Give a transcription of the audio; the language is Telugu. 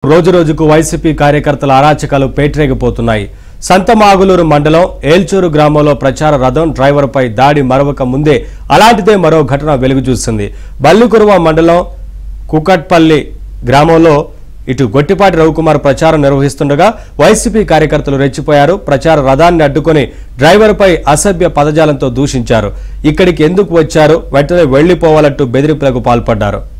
రోజురోజుకు వైసీపీ కార్యకర్తల అరాచకాలు పేటరేగిపోతున్నాయి సంతమాగులూరు మండలం ఏల్చూరు గ్రామంలో ప్రచార రథం డ్రైవర్పై దాడి మరవక ముందే అలాంటిదే మరో ఘటన వెలుగు చూసింది బల్లికురువ మండలం కుకట్పల్లి గ్రామంలో ఇటు గొట్టిపాటి రవికుమార్ ప్రచారం నిర్వహిస్తుండగా వైసీపీ కార్యకర్తలు రెచ్చిపోయారు ప్రచార రథాన్ని అడ్డుకొని డ్రైవర్పై అసభ్య పదజాలంతో దూషించారు ఇక్కడికి ఎందుకు వచ్చారు వెంటనే వెళ్లిపోవాలంటూ బెదిరింపులకు పాల్పడ్డారు